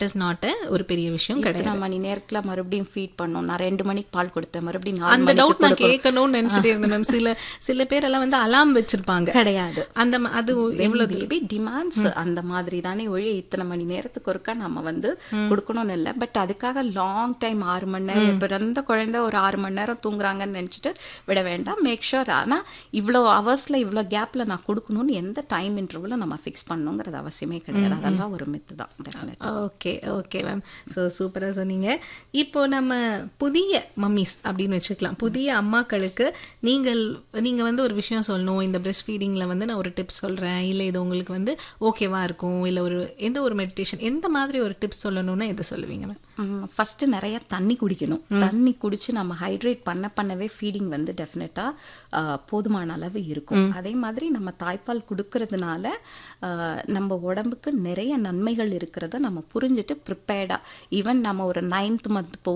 It is not ஒரு பெரிய விஷயம் கிடையாது இத்தனை மணி நேரத்துல மறுபடியும் ஃபீட் பண்ணோம் நான் ரெண்டு மணிக்கு பால் கொடுத்தேன் மறுபடியும் நாலு அந்த மணிக்கு டவுட் நான் கொடுக்கணும். கேட்கணும்னு நினைச்சிட்டே இருந்தேன் மேம் சில சில பேர் எல்லாம் வந்து அலாம் வச்சிருப்பாங்க கிடையாது அந்த ம- அது எவ்வளவு பேபி டிமாண்ட்ஸ் அந்த மாதிரி தானே ஒழிய இத்தனை மணி நேரத்துக்கு ஒருக்கா நம்ம வந்து கொடுக்கணும்னு இல்லை பட் அதுக்காக லாங் டைம் ஆறு மணி நேரம் பிறந்த குழந்தை ஒரு ஆறு மணி நேரம் தூங்குறாங்கன்னு நினைச்சிட்டு விட வேண்டாம் மேக் ஷூர் ஆனா இவ்வளோ ஹவர்ஸ்ல இவ்வளோ கேப்ல நான் கொடுக்கணும்னு எந்த டைம் இன்டர்வல நம்ம ஃபிக்ஸ் பண்ணணுங்கிறது அவசியமே கிடையாது அதெல்லாம் ஒரு மித்து தான் definitely. Okay okay ma'am so சூப்பராக சொன்னீங்க இப்போ நம்ம புதிய மம்மிஸ் அப்படின்னு வச்சுக்கலாம் புதிய அம்மாக்களுக்கு நீங்கள் நீங்கள் வந்து ஒரு விஷயம் சொல்லணும் இந்த பிரஸ்ட் ஃபீடிங்கில் வந்து நான் ஒரு டிப்ஸ் சொல்கிறேன் இல்லை இது உங்களுக்கு வந்து ஓகேவா இருக்கும் இல்லை ஒரு எந்த ஒரு மெடிடேஷன் எந்த மாதிரி ஒரு டிப்ஸ் சொல்லணும்னா எதை சொல்லுவீங்க மேம் ஃபஸ்ட்டு நிறைய தண்ணி குடிக்கணும் தண்ணி குடிச்சு நம்ம ஹைட்ரேட் பண்ண பண்ணவே ஃபீடிங் வந்து டெஃபினட்டாக போதுமான அளவு இருக்கும் அதே மாதிரி நம்ம தாய்ப்பால் கொடுக்கறதுனால ஆஹ், நம்ம உடம்புக்கு நிறைய நன்மைகள் இருக்கிறத நம்ம புரிஞ்சுட்டு ப்ரிப்பேர்டாக ஈவன் நம்ம ஒரு நைன்த் மந்த் போ